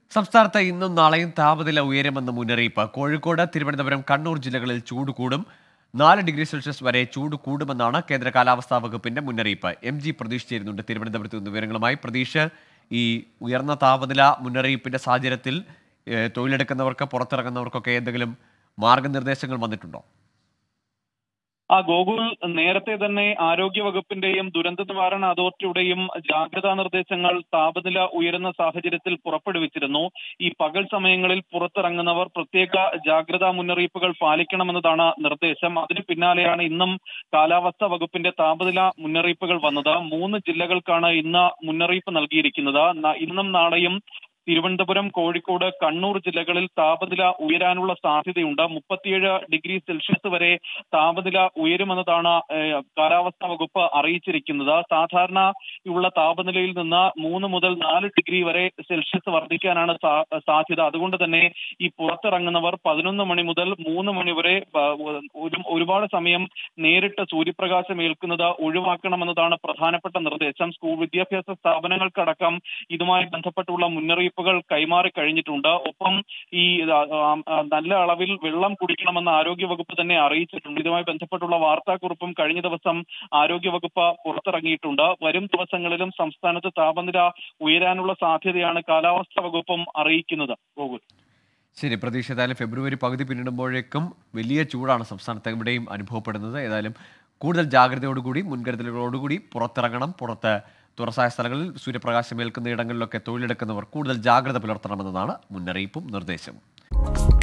സംസ്ഥാനത്ത് ഇന്നും നാളെയും താപനില ഉയരുമെന്ന് മുന്നറിയിപ്പ് കോഴിക്കോട് തിരുവനന്തപുരം കണ്ണൂർ ജില്ലകളിൽ ചൂട് കൂടും നാല് ഡിഗ്രി സെൽഷ്യസ് വരെ ചൂട് കൂടുമെന്നാണ് കേന്ദ്ര കാലാവസ്ഥാ വകുപ്പിന്റെ മുന്നറിയിപ്പ് എം ജി പ്രതീഷ് ചേരുന്നുണ്ട് തിരുവനന്തപുരത്ത് നിന്ന് വിവരങ്ങളുമായി പ്രതീഷ് ഈ ഉയർന്ന താപനില മുന്നറിയിപ്പിന്റെ സാഹചര്യത്തിൽ ഏഹ്, തൊഴിലെടുക്കുന്നവർക്ക് പുറത്തിറങ്ങുന്നവർക്കൊക്കെ എന്തെങ്കിലും മാർഗനിർദ്ദേശങ്ങൾ വന്നിട്ടുണ്ടോ ആ ഗോകുൽ നേരത്തെ തന്നെ ആരോഗ്യ വകുപ്പിന്റെയും ദുരന്ത നിവാരണ അതോറിറ്റിയുടെയും ജാഗ്രതാ നിർദ്ദേശങ്ങൾ താപനില ഉയരുന്ന സാഹചര്യത്തിൽ പുറപ്പെടുവിച്ചിരുന്നു ഈ പകൽ സമയങ്ങളിൽ പുറത്തിറങ്ങുന്നവർ പ്രത്യേക ജാഗ്രതാ മുന്നറിയിപ്പുകൾ പാലിക്കണമെന്നതാണ് നിർദ്ദേശം അതിന് പിന്നാലെയാണ് ഇന്നും കാലാവസ്ഥാ വകുപ്പിന്റെ താപനില മുന്നറിയിപ്പുകൾ വന്നത് മൂന്ന് ജില്ലകൾക്കാണ് ഇന്ന് മുന്നറിയിപ്പ് നൽകിയിരിക്കുന്നത് ന- ഇന്നും നാളെയും തിരുവനന്തപുരം കോഴിക്കോട് കണ്ണൂർ ജില്ലകളിൽ താപനില ഉയരാനുള്ള സാധ്യതയുണ്ട് മുപ്പത്തിയേഴ് ഡിഗ്രി സെൽഷ്യസ് വരെ താപനില ഉയരുമെന്നതാണ് ഏഹ്, കാലാവസ്ഥാ വകുപ്പ് അറിയിച്ചിരിക്കുന്നത് സാധാരണ ഉള്ള താപനിലയിൽ നിന്ന് മൂന്ന് മുതൽ നാല് ഡിഗ്രി വരെ സെൽഷ്യസ് വർദ്ധിക്കാനാണ് സാ- സാധ്യത അതുകൊണ്ട് തന്നെ ഈ പുറത്തിറങ്ങുന്നവർ പതിനൊന്ന് മണി മുതൽ മൂന്ന് മണി വരെ ആ, ഒരു ഒരുപാട് സമയം നേരിട്ട് സൂര്യപ്രകാശം ഏൽക്കുന്നത് ഒഴിവാക്കണമെന്നതാണ് പ്രധാനപ്പെട്ട നിർദ്ദേശം സ്കൂൾ വിദ്യാഭ്യാസ സ്ഥാപനങ്ങൾക്കടക്കം ഇതുമായി ബന്ധപ്പെട്ടുള്ള മുന്നറിയിപ്പുകൾ കൈമാറി കഴിഞ്ഞിട്ടുണ്ട് ഒപ്പം ഈ ആ, ആ, നല്ല അളവിൽ വെള്ളം കുടിക്കണമെന്ന് ആരോഗ്യവകുപ്പ് തന്നെ അറിയിച്ചിട്ടുണ്ട് ഇതുമായി ബന്ധപ്പെട്ടുള്ള വാർത്താക്കുറിപ്പും കഴിഞ്ഞ ദിവസം ആരോഗ്യവകുപ്പ് പുറത്തിറങ്ങിയിട്ടുണ്ട് വരും ദിവസങ്ങളിലും സംസ്ഥാനത്ത് താപനില ഉയരാനുള്ള സാധ്യതയാണ് കാലാവസ്ഥാ വകുപ്പും അറിയിക്കുന്നത് ഗോകുൽ ശരി പ്രതീക്ഷ ഏതായാലും ഫെബ്രുവരി പകുതി പിന്നിടുമ്പോഴേക്കും വലിയ ചൂടാണ് സംസ്ഥാനത്ത് എവിടെയും അനുഭവപ്പെടുന്നത് ഏതായാലും കൂടുതൽ ജാഗ്രതയോടുകൂടി മുൻകരുതലുകളോടുകൂടി പുറത്തിറങ്ങണം പുറത്ത് തുറസായ സ്ഥലങ്ങളിൽ സൂര്യപ്രകാശം ഏൽക്കുന്ന ഇടങ്ങളിലൊക്കെ തൊഴിലെടുക്കുന്നവർ കൂടുതൽ ജാഗ്രത പുലർത്തണമെന്നതാണ് മുന്നറിയിപ്പും നിർദ്ദേശവും